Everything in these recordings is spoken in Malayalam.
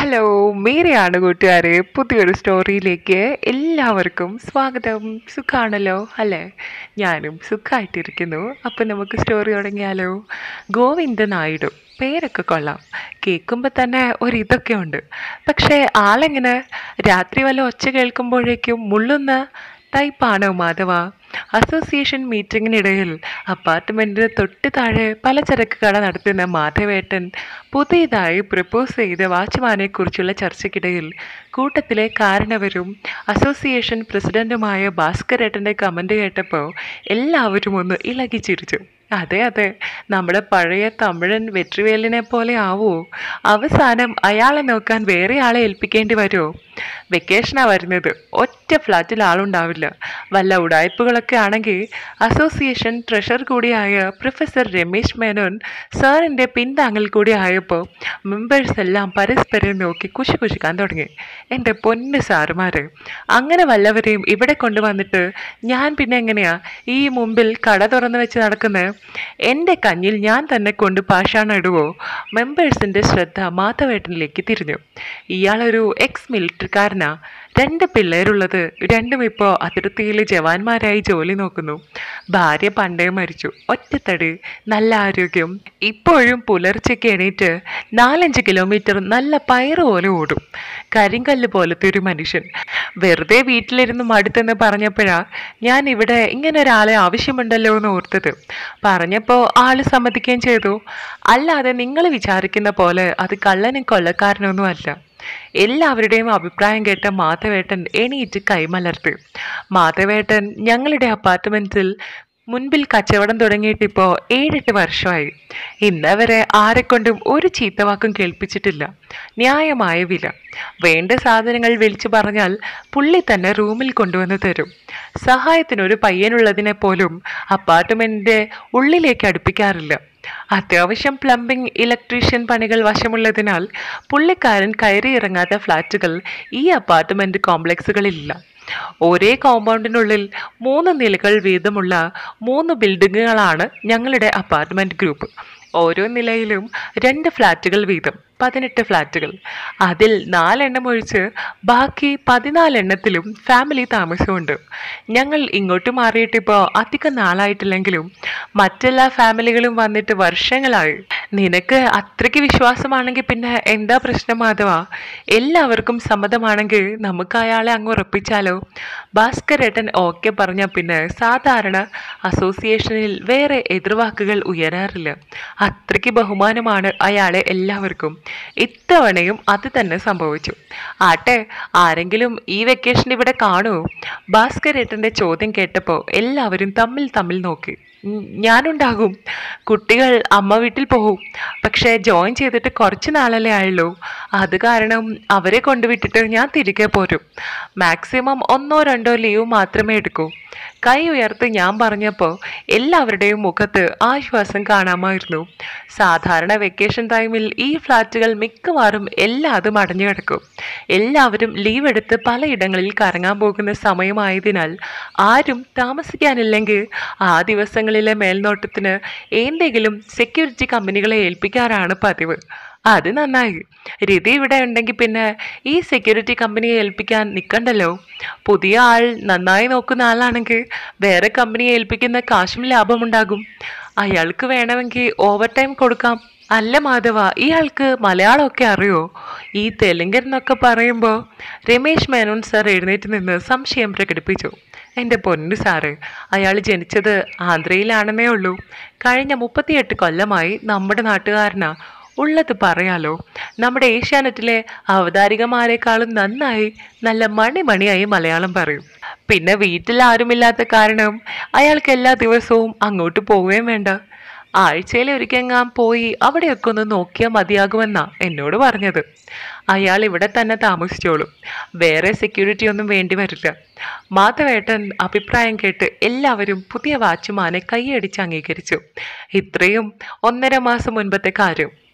ഹലോ മീരയാണ് കൂട്ടുകാരെ പുതിയൊരു സ്റ്റോറിയിലേക്ക് എല്ലാവർക്കും സ്വാഗതം സുഖാണല്ലോ അല്ലേ ഞാനും സുഖമായിട്ടിരിക്കുന്നു അപ്പം നമുക്ക് സ്റ്റോറി തുടങ്ങിയാലോ ഗോവിന്ദ നായിഡു പേരൊക്കെ കൊള്ളാം കേൾക്കുമ്പോൾ തന്നെ ഒരിതൊക്കെ ഉണ്ട് പക്ഷേ ആളെങ്ങനെ രാത്രി വല്ല ഒച്ച കേൾക്കുമ്പോഴേക്കും മുള്ളുന്ന ടൈപ്പാണോ മാധവ അസോസിയേഷൻ മീറ്റിങ്ങിനിടയിൽ അപ്പാർട്ട്മെൻറ്റിന് തൊട്ട് താഴെ പലചരക്ക് കട നടത്തുന്ന മാധവേട്ടൻ പുതിയതായി പ്രപ്പോസ് ചെയ്ത വാച്ച്മാനെ കുറിച്ചുള്ള ചർച്ചയ്ക്കിടയിൽ കൂട്ടത്തിലെ കാരണവരും അസോസിയേഷൻ പ്രസിഡന്റുമായ ഭാസ്കരേട്ടൻ്റെ കമൻ്റ് കേട്ടപ്പോൾ എല്ലാവരും ഒന്ന് ഇളകി ചിരിച്ചു അതെ അതെ നമ്മുടെ പഴയ തമിഴൻ വെട്രിവേലിനെ പോലെ ആവോ അവസാനം അയാളെ നോക്കാൻ വേറെ ആളെ ഏൽപ്പിക്കേണ്ടി വരുമോ വെക്കേഷനാണ് വരുന്നത് ഒറ്റ ഫ്ലാറ്റിൽ ആളുണ്ടാവില്ല വല്ല ഉടായ്പകളൊക്കെ ആണെങ്കിൽ അസോസിയേഷൻ ട്രഷർ കൂടിയായ പ്രൊഫസർ രമേശ് മേനോൻ സാറിൻ്റെ പിന്താങ്ങൽ കൂടി ആയപ്പോൾ മെമ്പേഴ്സ് എല്ലാം പരസ്പരം നോക്കി കുശി കുശിക്കാൻ തുടങ്ങി എൻ്റെ പൊന്ന് സാറുമാർ അങ്ങനെ വല്ലവരെയും ഇവിടെ കൊണ്ടുവന്നിട്ട് ഞാൻ പിന്നെ എങ്ങനെയാ ഈ മുമ്പിൽ കട തുറന്നു വെച്ച് നടക്കുന്നത് എൻ്റെ കഞ്ഞിൽ ഞാൻ തന്നെ കൊണ്ട് പാഷാണം ഇടുവോ മെമ്പേഴ്സിൻ്റെ ശ്രദ്ധ മാധവേട്ടനിലേക്ക് തിരിഞ്ഞു ഇയാളൊരു എക്സ് മിലിറ്ററിക്കാരനാ രണ്ട് പിള്ളേരുള്ളത് രണ്ടും ഇപ്പോൾ അതിർത്തിയിൽ ജവാന്മാരായി ജോലി നോക്കുന്നു ഭാര്യ പണ്ടേ മരിച്ചു ഒറ്റത്തടി നല്ല ആരോഗ്യം ഇപ്പോഴും പുലർച്ചയ്ക്ക് എണീറ്റ് നാലഞ്ച് കിലോമീറ്റർ നല്ല പയറ് പോലെ ഓടും കരിങ്കല്ല് പോലത്തെ ഒരു മനുഷ്യൻ വെറുതെ വീട്ടിലിരുന്ന് മടുത്തെന്ന് പറഞ്ഞപ്പോഴാ ഞാൻ ഇവിടെ ഇങ്ങനെ ഒരാളെ ആവശ്യമുണ്ടല്ലോ എന്ന് ഓർത്തത് പറഞ്ഞപ്പോൾ ആള് സമ്മതിക്കുകയും ചെയ്തു അല്ലാതെ നിങ്ങൾ വിചാരിക്കുന്ന പോലെ അത് കള്ളനും കൊള്ളക്കാരനൊന്നും അല്ല എല്ലാവരുടെയും അഭിപ്രായം കേട്ട മാധവേട്ടൻ എണീറ്റ് കൈമലർത്തി മാധവേട്ടൻ ഞങ്ങളുടെ അപ്പാർട്ട്മെൻറ്റിൽ മുൻപിൽ കച്ചവടം തുടങ്ങിയിട്ടിപ്പോൾ ഏഴെട്ട് വർഷമായി ഇന്നവരെ ആരെക്കൊണ്ടും ഒരു ചീത്തവാക്കും കേൾപ്പിച്ചിട്ടില്ല ന്യായമായ വില വേണ്ട സാധനങ്ങൾ വിളിച്ചു പറഞ്ഞാൽ പുള്ളി തന്നെ റൂമിൽ കൊണ്ടുവന്ന് തരും സഹായത്തിനൊരു പയ്യനുള്ളതിനെ പോലും അപ്പാർട്ട്മെൻറ്റിൻ്റെ ഉള്ളിലേക്ക് അടുപ്പിക്കാറില്ല അത്യാവശ്യം പ്ലംബിംഗ് ഇലക്ട്രീഷ്യൻ പണികൾ വശമുള്ളതിനാൽ പുള്ളിക്കാരൻ കയറി ഇറങ്ങാത്ത ഫ്ലാറ്റുകൾ ഈ അപ്പാർട്ട്മെൻറ്റ് കോംപ്ലക്സുകളിലില്ല ഒരേ കോമ്പൗണ്ടിനുള്ളിൽ മൂന്ന് നിലകൾ വീതമുള്ള മൂന്ന് ബിൽഡിങ്ങുകളാണ് ഞങ്ങളുടെ അപ്പാർട്ട്മെൻറ്റ് ഗ്രൂപ്പ് ഓരോ നിലയിലും രണ്ട് ഫ്ലാറ്റുകൾ വീതം പതിനെട്ട് ഫ്ലാറ്റുകൾ അതിൽ നാലെണ്ണം ഒഴിച്ച് ബാക്കി പതിനാലെണ്ണത്തിലും ഫാമിലി താമസമുണ്ട് ഞങ്ങൾ ഇങ്ങോട്ട് മാറിയിട്ടിപ്പോൾ അധികം നാളായിട്ടില്ലെങ്കിലും മറ്റെല്ലാ ഫാമിലികളും വന്നിട്ട് വർഷങ്ങളായി നിനക്ക് അത്രയ്ക്ക് വിശ്വാസമാണെങ്കിൽ പിന്നെ എന്താ പ്രശ്നം മാധവ എല്ലാവർക്കും സമ്മതമാണെങ്കിൽ നമുക്ക് അയാളെ അങ്ങ് ഉറപ്പിച്ചാലോ ഭാസ്കരേട്ടൻ ഓക്കെ പറഞ്ഞാൽ പിന്നെ സാധാരണ അസോസിയേഷനിൽ വേറെ എതിർവാക്കുകൾ ഉയരാറില്ല അത്രയ്ക്ക് ബഹുമാനമാണ് അയാളെ എല്ലാവർക്കും ഇത്തവണയും അത് തന്നെ സംഭവിച്ചു ആട്ടെ ആരെങ്കിലും ഈ വെക്കേഷൻ ഇവിടെ കാണുമോ ഭാസ്കരേട്ടൻ്റെ ചോദ്യം കേട്ടപ്പോൾ എല്ലാവരും തമ്മിൽ തമ്മിൽ നോക്കി ഉം, ഞാനുണ്ടാകും കുട്ടികൾ അമ്മ വീട്ടിൽ പോകും പക്ഷേ ജോയിൻ ചെയ്തിട്ട് കുറച്ച് നാളല്ലേ ആയുള്ളൂ അത് കാരണം അവരെ കൊണ്ടുവിട്ടിട്ട് ഞാൻ തിരികെ പോരും മാക്സിമം ഒന്നോ രണ്ടോ ലീവ് മാത്രമേ എടുക്കൂ കൈ ഉയർത്തി ഞാൻ പറഞ്ഞപ്പോൾ എല്ലാവരുടെയും മുഖത്ത് ആശ്വാസം കാണാമായിരുന്നു സാധാരണ വെക്കേഷൻ ടൈമിൽ ഈ ഫ്ലാറ്റുകൾ മിക്കവാറും എല്ലാതും അടഞ്ഞു കിടക്കും എല്ലാവരും ലീവ് എടുത്ത് പലയിടങ്ങളിൽ കറങ്ങാൻ പോകുന്ന സമയമായതിനാൽ ആരും താമസിക്കാനില്ലെങ്കിൽ ആ ദിവസങ്ങളിലെ മേൽനോട്ടത്തിന് എന്തെങ്കിലും സെക്യൂരിറ്റി കമ്പനികളെ ഏൽപ്പിക്കാറാണ് പതിവ് അത് നന്നായി രതി ഇവിടെ ഉണ്ടെങ്കിൽ പിന്നെ ഈ സെക്യൂരിറ്റി കമ്പനിയെ ഏൽപ്പിക്കാൻ നിൽക്കണ്ടല്ലോ പുതിയ ആൾ നന്നായി നോക്കുന്ന ആളാണെങ്കിൽ വേറെ കമ്പനിയെ ഏൽപ്പിക്കുന്ന കാശും ലാഭമുണ്ടാകും അയാൾക്ക് വേണമെങ്കിൽ ഓവർ ടൈം കൊടുക്കാം അല്ല മാധവ ഇയാൾക്ക് മലയാളമൊക്കെ അറിയോ ഈ തെലുങ്കൻ എന്നൊക്കെ പറയുമ്പോൾ രമേശ് മേനോൻ സാർ എഴുന്നേറ്റ് നിന്ന് സംശയം പ്രകടിപ്പിച്ചു എൻ്റെ പൊന്നു സാറ് അയാൾ ജനിച്ചത് ആന്ധ്രയിലാണെന്നേ ഉള്ളൂ കഴിഞ്ഞ മുപ്പത്തിയെട്ട് കൊല്ലമായി നമ്മുടെ നാട്ടുകാരനാ ഉള്ളത് പറയാലോ നമ്മുടെ ഏഷ്യാനെറ്റിലെ അവതാരികമാരെക്കാളും നന്നായി നല്ല മണിമണിയായി മലയാളം പറയും പിന്നെ വീട്ടിൽ ആരുമില്ലാത്ത കാരണം അയാൾക്ക് എല്ലാ ദിവസവും അങ്ങോട്ട് പോവുകയും വേണ്ട ആഴ്ചയിൽ ഒരിക്കലെങ്ങാൻ പോയി അവിടെയൊക്കെ ഒന്ന് നോക്കിയാൽ മതിയാകുമെന്നാ എന്നോട് പറഞ്ഞത് അയാൾ ഇവിടെ തന്നെ താമസിച്ചോളും വേറെ സെക്യൂരിറ്റി ഒന്നും വേണ്ടി വരില്ല മാധവേട്ടൻ അഭിപ്രായം കേട്ട് എല്ലാവരും പുതിയ വാച്ച്മാനെ കൈയടിച്ച് അംഗീകരിച്ചു ഇത്രയും ഒന്നര മാസം മുൻപത്തെ കാര്യം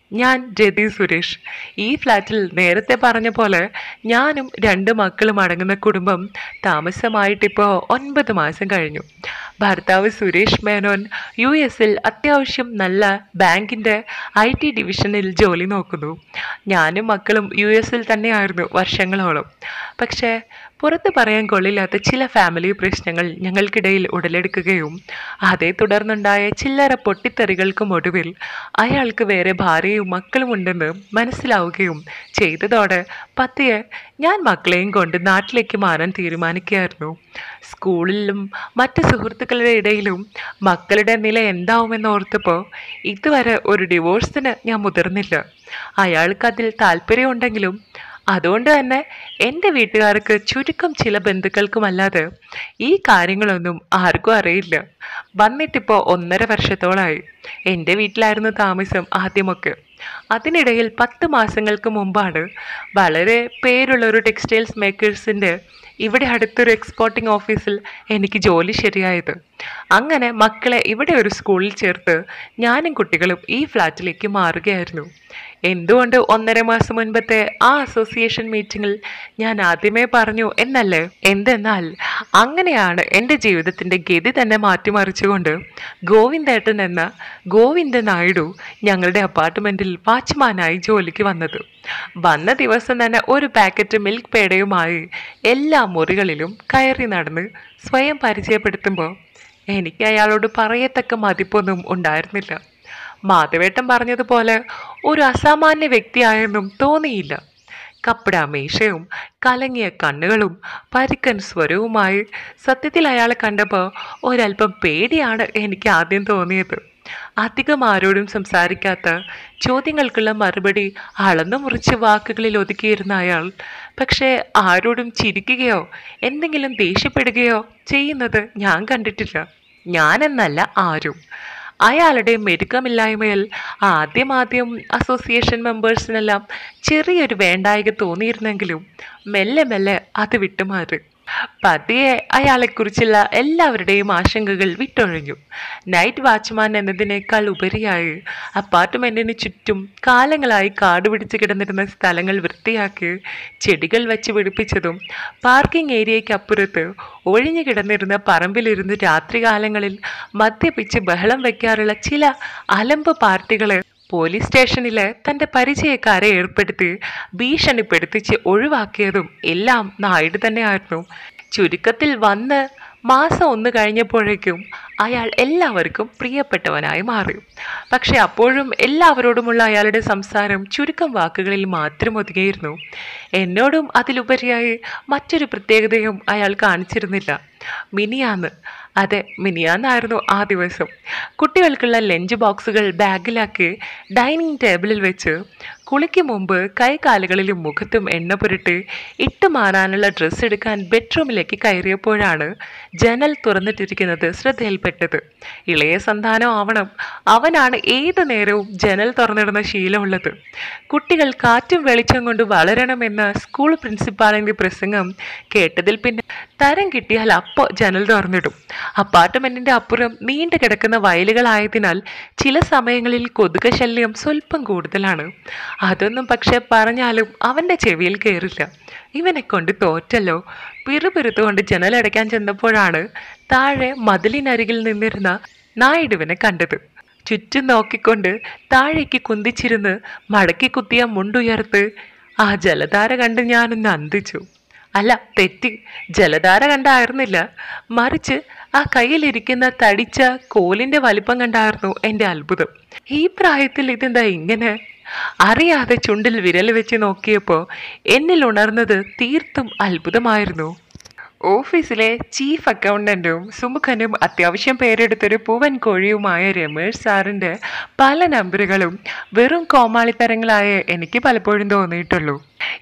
ഞാൻ രതി സുരേഷ് ഈ ഫ്ലാറ്റിൽ നേരത്തെ പറഞ്ഞ പോലെ ഞാനും രണ്ട് മക്കളും അടങ്ങുന്ന കുടുംബം താമസമായിട്ടിപ്പോൾ ഒൻപത് മാസം കഴിഞ്ഞു ഭർത്താവ് സുരേഷ് മേനോൻ യു എസിൽ അത്യാവശ്യം നല്ല ബാങ്കിൻ്റെ ഐ ടി ഡിവിഷനിൽ ജോലി നോക്കുന്നു ഞാനും മക്കളും യു എസിൽ തന്നെയായിരുന്നു വർഷങ്ങളോളം പക്ഷേ പുറത്ത് പറയാൻ കൊള്ളില്ലാത്ത ചില ഫാമിലി പ്രശ്നങ്ങൾ ഞങ്ങൾക്കിടയിൽ ഉടലെടുക്കുകയും അതേ തുടർന്നുണ്ടായ ചില്ലറ പൊട്ടിത്തെറികൾക്കും ഒടുവിൽ അയാൾക്ക് വേറെ ഭാര്യയും മക്കളും ഉണ്ടെന്ന് മനസ്സിലാവുകയും ചെയ്തതോടെ പതിയെ ഞാൻ മക്കളെയും കൊണ്ട് നാട്ടിലേക്ക് മാറാൻ തീരുമാനിക്കുകയായിരുന്നു സ്കൂളിലും മറ്റ് സുഹൃത്തുക്കളുടെ ഇടയിലും മക്കളുടെ നില എന്താവുമെന്ന് ഓർത്തപ്പോൾ ഇതുവരെ ഒരു ഡിവോഴ്സിന് ഞാൻ മുതിർന്നില്ല അയാൾക്ക് അതിൽ താല്പര്യമുണ്ടെങ്കിലും അതുകൊണ്ട് തന്നെ എൻ്റെ വീട്ടുകാർക്ക് ചുരുക്കം ചില ബന്ധുക്കൾക്കുമല്ലാതെ ഈ കാര്യങ്ങളൊന്നും ആർക്കും അറിയില്ല വന്നിട്ടിപ്പോൾ ഒന്നര വർഷത്തോളമായി എൻ്റെ വീട്ടിലായിരുന്നു താമസം ആദ്യമൊക്കെ അതിനിടയിൽ പത്ത് മാസങ്ങൾക്ക് മുമ്പാണ് വളരെ പേരുള്ള ഒരു ടെക്സ്റ്റൈൽസ് മേക്കേഴ്സിൻ്റെ ഇവിടെ അടുത്തൊരു എക്സ്പോർട്ടിംഗ് ഓഫീസിൽ എനിക്ക് ജോലി ശരിയായത് അങ്ങനെ മക്കളെ ഇവിടെ ഒരു സ്കൂളിൽ ചേർത്ത് ഞാനും കുട്ടികളും ഈ ഫ്ലാറ്റിലേക്ക് മാറുകയായിരുന്നു എന്തുകൊണ്ട് ഒന്നര മാസം മുൻപത്തെ ആ അസോസിയേഷൻ മീറ്റിങ്ങിൽ ഞാൻ ആദ്യമേ പറഞ്ഞു എന്നല്ലേ എന്തെന്നാൽ അങ്ങനെയാണ് എൻ്റെ ജീവിതത്തിൻ്റെ ഗതി തന്നെ മാറ്റിമറിച്ചുകൊണ്ട് ഗോവിന്ദേട്ടൻ എന്ന ഗോവിന്ദ നായിഡു ഞങ്ങളുടെ അപ്പാർട്ട്മെൻറ്റിൽ വാച്ച്മാനായി ജോലിക്ക് വന്നത് വന്ന ദിവസം തന്നെ ഒരു പാക്കറ്റ് മിൽക്ക് പേടയുമായി എല്ലാ മുറികളിലും കയറി നടന്ന് സ്വയം പരിചയപ്പെടുത്തുമ്പോൾ എനിക്ക് അയാളോട് പറയത്തക്ക മതിപ്പൊന്നും ഉണ്ടായിരുന്നില്ല മാധവേട്ടൻ പറഞ്ഞതുപോലെ ഒരു അസാമാന്യ വ്യക്തിയായെന്നും തോന്നിയില്ല കപ്പട മീശയും കലങ്ങിയ കണ്ണുകളും പരുക്കൻ സ്വരവുമായി സത്യത്തിൽ അയാളെ കണ്ടപ്പോൾ ഒരല്പം പേടിയാണ് എനിക്ക് ആദ്യം തോന്നിയത് അധികം ആരോടും സംസാരിക്കാത്ത ചോദ്യങ്ങൾക്കുള്ള മറുപടി അളന്നു മുറിച്ച് വാക്കുകളിൽ ഒതുക്കിയിരുന്ന അയാൾ പക്ഷേ ആരോടും ചിരിക്കുകയോ എന്തെങ്കിലും ദേഷ്യപ്പെടുകയോ ചെയ്യുന്നത് ഞാൻ കണ്ടിട്ടില്ല ഞാനെന്നല്ല ആരും അയാളുടെ മെരുക്കമില്ലായ്മയിൽ ആദ്യമാദ്യം അസോസിയേഷൻ മെമ്പേഴ്സിനെല്ലാം ചെറിയൊരു വേണ്ടായിക തോന്നിയിരുന്നെങ്കിലും മെല്ലെ മെല്ലെ അത് വിട്ടുമാറി പതിയെ അയാളെക്കുറിച്ചുള്ള എല്ലാവരുടെയും ആശങ്കകൾ വിട്ടൊഴിഞ്ഞു നൈറ്റ് വാച്ച്മാൻ എന്നതിനേക്കാൾ ഉപരിയായി അപ്പാർട്ട്മെൻറ്റിന് ചുറ്റും കാലങ്ങളായി കാട് പിടിച്ച് കിടന്നിരുന്ന സ്ഥലങ്ങൾ വൃത്തിയാക്കി ചെടികൾ വെച്ച് പിടിപ്പിച്ചതും പാർക്കിംഗ് ഏരിയയ്ക്ക് അപ്പുറത്ത് ഒഴിഞ്ഞു കിടന്നിരുന്ന പറമ്പിലിരുന്ന് രാത്രികാലങ്ങളിൽ മദ്യപിച്ച് ബഹളം വയ്ക്കാറുള്ള ചില അലമ്പ് പാർട്ടികളെ പോലീസ് സ്റ്റേഷനിലെ തൻ്റെ പരിചയക്കാരെ ഏർപ്പെടുത്തി ഭീഷണിപ്പെടുത്തിച്ച് ഒഴിവാക്കിയതും എല്ലാം നായിഡ് തന്നെയായിരുന്നു ചുരുക്കത്തിൽ വന്ന് മാസം ഒന്ന് കഴിഞ്ഞപ്പോഴേക്കും അയാൾ എല്ലാവർക്കും പ്രിയപ്പെട്ടവനായി മാറി പക്ഷെ അപ്പോഴും എല്ലാവരോടുമുള്ള അയാളുടെ സംസാരം ചുരുക്കം വാക്കുകളിൽ മാത്രം ഒതുങ്ങിയിരുന്നു എന്നോടും അതിലുപരിയായി മറ്റൊരു പ്രത്യേകതയും അയാൾ കാണിച്ചിരുന്നില്ല മിനിയാന്ന് അതെ മിനിയാന്നായിരുന്നു ആ ദിവസം കുട്ടികൾക്കുള്ള ലഞ്ച് ബോക്സുകൾ ബാഗിലാക്കി ഡൈനിങ് ടേബിളിൽ വെച്ച് കുളിക്ക് മുമ്പ് കൈകാലുകളിലും മുഖത്തും എണ്ണ പുരട്ടി ഇട്ട് മാറാനുള്ള ഡ്രസ്സ് എടുക്കാൻ ബെഡ്റൂമിലേക്ക് കയറിയപ്പോഴാണ് ജനൽ തുറന്നിട്ടിരിക്കുന്നത് ശ്രദ്ധയിൽപ്പെട്ടത് ഇളയ സന്താനം ആവണം അവനാണ് ഏതു നേരവും ജനൽ തുറന്നിടുന്ന ശീലമുള്ളത് കുട്ടികൾ കാറ്റും വെളിച്ചം കൊണ്ട് വളരണമെന്ന സ്കൂൾ പ്രിൻസിപ്പാളിൻ്റെ പ്രസംഗം കേട്ടതിൽ പിന്നെ തരം കിട്ടിയാൽ അപ്പോൾ ജനൽ തുറന്നിടും അപ്പാർട്ട്മെന്റിന്റെ അപ്പുറം നീണ്ടു കിടക്കുന്ന വയലുകളായതിനാൽ ചില സമയങ്ങളിൽ കൊതുക് ശല്യം സ്വല്പം കൂടുതലാണ് അതൊന്നും പക്ഷെ പറഞ്ഞാലും അവന്റെ ചെവിയിൽ കയറില്ല ഇവനെ കൊണ്ട് തോറ്റല്ലോ പിറുപിറുത്തുകൊണ്ട് ജനലടയ്ക്കാൻ ചെന്നപ്പോഴാണ് താഴെ മതിലിനരികിൽ നിന്നിരുന്ന നായിഡുവിനെ കണ്ടത് ചുറ്റും നോക്കിക്കൊണ്ട് താഴേക്ക് കുന്തിച്ചിരുന്ന് മടക്കി കുത്തിയ മുണ്ടുയർത്ത് ആ ജലധാര കണ്ട് ഞാനൊന്ന് അന്തിച്ചു അല്ല തെറ്റി ജലധാര കണ്ടായിരുന്നില്ല മറിച്ച് ആ കയ്യിലിരിക്കുന്ന തടിച്ച കോലിന്റെ വലിപ്പം കണ്ടായിരുന്നു എൻ്റെ അത്ഭുതം ഈ പ്രായത്തിൽ ഇതെന്താ ഇങ്ങനെ അറിയാതെ ചുണ്ടിൽ വിരൽ വെച്ച് നോക്കിയപ്പോൾ എന്നിൽ ഉണർന്നത് തീർത്തും അത്ഭുതമായിരുന്നു ഓഫീസിലെ ചീഫ് അക്കൗണ്ടന്റും സുമുഖനും അത്യാവശ്യം പേരെടുത്തൊരു പൂവൻ കോഴിയുമായ രമേഷ് സാറിൻ്റെ പല നമ്പറുകളും വെറും കോമാളിത്തരങ്ങളായ എനിക്ക് പലപ്പോഴും തോന്നിയിട്ടുള്ളൂ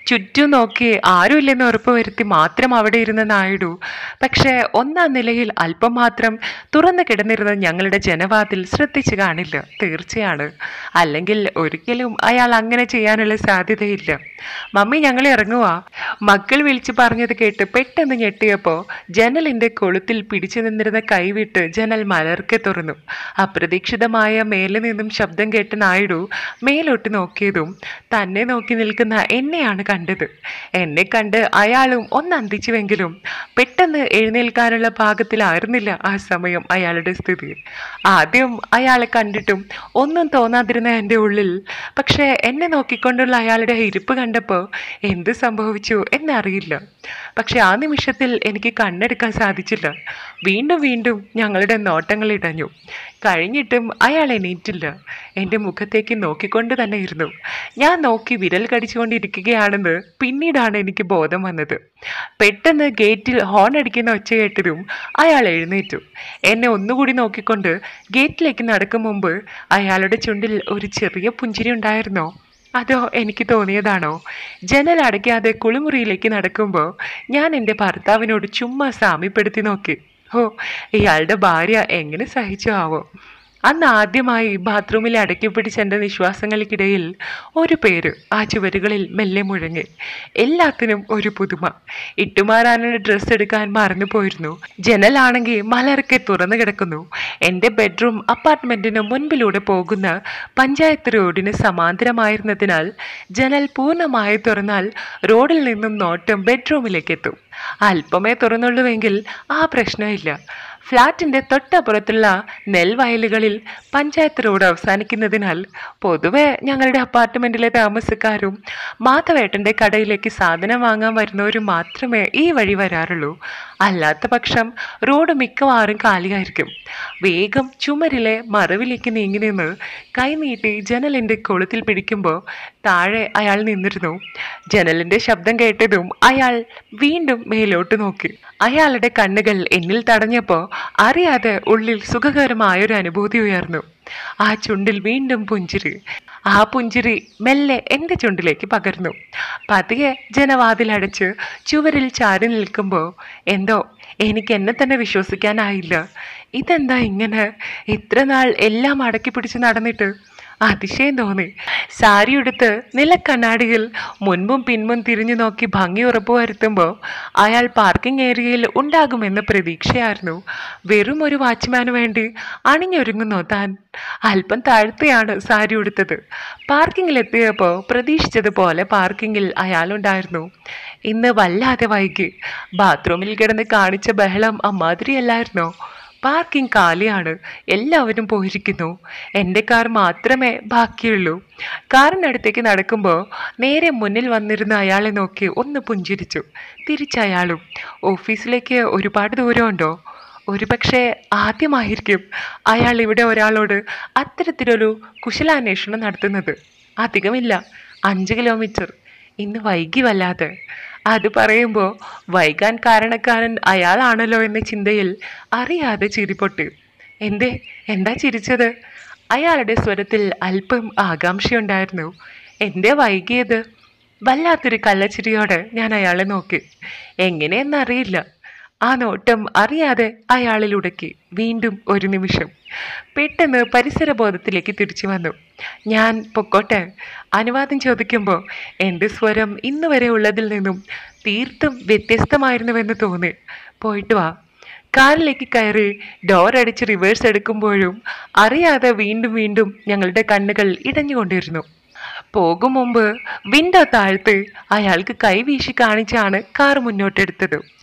ചുറ്റും നോക്കി ആരുമില്ലെന്ന് ഉറപ്പുവരുത്തി മാത്രം അവിടെ ഇരുന്ന നായിഡു പക്ഷേ ഒന്നാം നിലയിൽ അല്പം മാത്രം തുറന്നു കിടന്നിരുന്ന ഞങ്ങളുടെ ജനവാതിൽ ശ്രദ്ധിച്ചു കാണില്ല തീർച്ചയാണ് അല്ലെങ്കിൽ ഒരിക്കലും അയാൾ അങ്ങനെ ചെയ്യാനുള്ള സാധ്യതയില്ല മമ്മി ഞങ്ങൾ ഇറങ്ങുവാ മക്കൾ വിളിച്ചു പറഞ്ഞത് കേട്ട് പെട്ടെന്ന് ഞെട്ടിയപ്പോൾ ജനലിന്റെ കൊളുത്തിൽ പിടിച്ചു നിന്നിരുന്ന കൈവിട്ട് ജനൽ മലർക്കെ തുറന്നു അപ്രതീക്ഷിതമായ മേലെ നിന്നും ശബ്ദം കേട്ട് നായിഡു മേലോട്ട് നോക്കിയതും തന്നെ നോക്കി നിൽക്കുന്ന എന്നെയാണ് കണ്ടത് എന്നെ കണ്ട് അയാളും ഒന്ന് അന്തിച്ചുവെങ്കിലും പെട്ടെന്ന് എഴുന്നേൽക്കാനുള്ള പാകത്തിലായിരുന്നില്ല ആ സമയം അയാളുടെ സ്ഥിതി ആദ്യം അയാളെ കണ്ടിട്ടും ഒന്നും തോന്നാതിരുന്ന എൻ്റെ ഉള്ളിൽ പക്ഷേ എന്നെ നോക്കിക്കൊണ്ടുള്ള അയാളുടെ ഇരിപ്പ് കണ്ടപ്പോൾ എന്ത് സംഭവിച്ചു എന്നറിയില്ല പക്ഷെ ആ നിമിഷത്തിൽ എനിക്ക് കണ്ണെടുക്കാൻ സാധിച്ചില്ല വീണ്ടും വീണ്ടും ഞങ്ങളുടെ നോട്ടങ്ങൾ ഇടഞ്ഞു കഴിഞ്ഞിട്ടും അയാൾ എണീറ്റില്ല എൻ്റെ മുഖത്തേക്ക് നോക്കിക്കൊണ്ട് തന്നെ ഇരുന്നു ഞാൻ നോക്കി വിരൽ കടിച്ചുകൊണ്ടിരിക്കുകയാണെന്ന് പിന്നീടാണ് എനിക്ക് ബോധം വന്നത് പെട്ടെന്ന് ഗേറ്റിൽ ഹോൺ അടിക്കുന്ന ഒച്ച കേട്ടതും അയാൾ എഴുന്നേറ്റു എന്നെ ഒന്നുകൂടി നോക്കിക്കൊണ്ട് ഗേറ്റിലേക്ക് നടക്കും മുമ്പ് അയാളുടെ ചുണ്ടിൽ ഒരു ചെറിയ പുഞ്ചിരി ഉണ്ടായിരുന്നോ അതോ എനിക്ക് തോന്നിയതാണോ ജനൽ അടയ്ക്കാതെ കുളിമുറിയിലേക്ക് നടക്കുമ്പോൾ ഞാൻ എൻ്റെ ഭർത്താവിനോട് ചുമ്മാ സാമ്യപ്പെടുത്തി നോക്കി ഓ ഇയാളുടെ ഭാര്യ എങ്ങനെ സഹിച്ചു ആവോ അന്ന് ആദ്യമായി ബാത്റൂമിൽ അടക്കി പിടിച്ച എൻ്റെ നിശ്വാസങ്ങൾക്കിടയിൽ ഒരു പേര് ആ ചുവരുകളിൽ മെല്ലെ മുഴങ്ങി എല്ലാത്തിനും ഒരു പുതുമ ഇട്ടുമാറാനുള്ള ഡ്രസ്സ് എടുക്കാൻ മറന്നു പോയിരുന്നു ജനലാണെങ്കിൽ മലർക്കെ തുറന്നു കിടക്കുന്നു എൻ്റെ ബെഡ്റൂം അപ്പാർട്ട്മെൻറ്റിന് മുൻപിലൂടെ പോകുന്ന പഞ്ചായത്ത് റോഡിന് സമാന്തരമായിരുന്നതിനാൽ ജനൽ പൂർണ്ണമായി തുറന്നാൽ റോഡിൽ നിന്നും നോട്ടം ബെഡ്റൂമിലേക്ക് എത്തും അല്പമേ തുറന്നുള്ളുവെങ്കിൽ ആ പ്രശ്നമില്ല ഫ്ലാറ്റിൻ്റെ തൊട്ടപ്പുറത്തുള്ള നെൽവയലുകളിൽ പഞ്ചായത്ത് റോഡ് അവസാനിക്കുന്നതിനാൽ പൊതുവെ ഞങ്ങളുടെ അപ്പാർട്ട്മെൻറ്റിലെ താമസക്കാരും മാധവേട്ടൻ്റെ കടയിലേക്ക് സാധനം വാങ്ങാൻ വരുന്നവരും മാത്രമേ ഈ വഴി വരാറുള്ളൂ അല്ലാത്ത പക്ഷം റോഡ് മിക്കവാറും കാലിയായിരിക്കും വേഗം ചുമരിലെ മറവിലേക്ക് നീങ്ങി നിന്ന് കൈനീട്ടി ജനലിൻ്റെ കൊളുത്തിൽ പിടിക്കുമ്പോൾ താഴെ അയാൾ നിന്നിരുന്നു ജനലിൻ്റെ ശബ്ദം കേട്ടതും അയാൾ വീണ്ടും മേലോട്ട് നോക്കി അയാളുടെ കണ്ണുകൾ എന്നിൽ തടഞ്ഞപ്പോൾ അറിയാതെ ഉള്ളിൽ സുഖകരമായൊരു അനുഭൂതി ഉയർന്നു ആ ചുണ്ടിൽ വീണ്ടും പുഞ്ചിരി ആ പുഞ്ചിരി മെല്ലെ എൻ്റെ ചുണ്ടിലേക്ക് പകർന്നു പതിയെ ജനവാതിലടച്ച് ചുവരിൽ ചാരി നിൽക്കുമ്പോൾ എന്തോ എനിക്ക് എന്നെ തന്നെ വിശ്വസിക്കാനായില്ല ഇതെന്താ ഇങ്ങനെ ഇത്ര നാൾ എല്ലാം അടക്കി പിടിച്ച് നടന്നിട്ട് അതിശയം തോന്നി സാരി ഉടുത്ത് നിലക്കണ്ണാടിയിൽ മുൻപും പിൻപും തിരിഞ്ഞു നോക്കി ഭംഗി ഉറപ്പുവരുത്തുമ്പോൾ അയാൾ പാർക്കിംഗ് ഏരിയയിൽ ഉണ്ടാകുമെന്ന പ്രതീക്ഷയായിരുന്നു വെറും ഒരു വാച്ച്മാന് വേണ്ടി അണിഞ്ഞൊരുങ്ങുന്നോ താൻ അല്പം താഴ്ത്തിയാണ് സാരി ഉടുത്തത് പാർക്കിങ്ങിലെത്തിയപ്പോൾ പ്രതീക്ഷിച്ചതുപോലെ പാർക്കിങ്ങിൽ അയാളുണ്ടായിരുന്നു ഇന്ന് വല്ലാതെ വൈകി ബാത്റൂമിൽ കിടന്ന് കാണിച്ച ബഹളം അമ്മാതിരിയല്ലായിരുന്നോ പാർക്കിംഗ് കാലിയാണ് എല്ലാവരും പോയിരിക്കുന്നു എൻ്റെ കാർ മാത്രമേ ബാക്കിയുള്ളൂ കാറിനടുത്തേക്ക് നടക്കുമ്പോൾ നേരെ മുന്നിൽ വന്നിരുന്ന അയാളെ നോക്കി ഒന്ന് പുഞ്ചിരിച്ചു തിരിച്ചയാളും ഓഫീസിലേക്ക് ഒരുപാട് ദൂരമുണ്ടോ ഒരുപക്ഷെ ആദ്യമായിരിക്കും അയാൾ ഇവിടെ ഒരാളോട് അത്തരത്തിലൊരു കുശലാന്വേഷണം നടത്തുന്നത് അധികമില്ല അഞ്ച് കിലോമീറ്റർ ഇന്ന് വൈകി വല്ലാതെ അത് പറയുമ്പോൾ വൈകാൻ കാരണക്കാരൻ അയാളാണല്ലോ എന്ന ചിന്തയിൽ അറിയാതെ ചിരിപൊട്ടി എന്തേ എന്താ ചിരിച്ചത് അയാളുടെ സ്വരത്തിൽ അല്പം ആകാംക്ഷയുണ്ടായിരുന്നു എന്തേ വൈകിയത് വല്ലാത്തൊരു കള്ളച്ചിരിയോടെ ഞാൻ അയാളെ നോക്കി എങ്ങനെയെന്നറിയില്ല ആ നോട്ടം അറിയാതെ അയാളിൽ ഉടക്കി വീണ്ടും ഒരു നിമിഷം പെട്ടെന്ന് പരിസരബോധത്തിലേക്ക് തിരിച്ചു വന്നു ഞാൻ പൊക്കോട്ടെ അനുവാദം ചോദിക്കുമ്പോൾ എൻ്റെ സ്വരം ഇന്ന് വരെ ഉള്ളതിൽ നിന്നും തീർത്തും വ്യത്യസ്തമായിരുന്നുവെന്ന് തോന്നി പോയിട്ട് വാ കാറിലേക്ക് കയറി ഡോർ അടിച്ച് റിവേഴ്സ് എടുക്കുമ്പോഴും അറിയാതെ വീണ്ടും വീണ്ടും ഞങ്ങളുടെ കണ്ണുകൾ ഇടഞ്ഞുകൊണ്ടിരുന്നു പോകും മുമ്പ് വിൻഡോ താഴ്ത്ത് അയാൾക്ക് കൈവീശി കാണിച്ചാണ് കാർ മുന്നോട്ടെടുത്തത്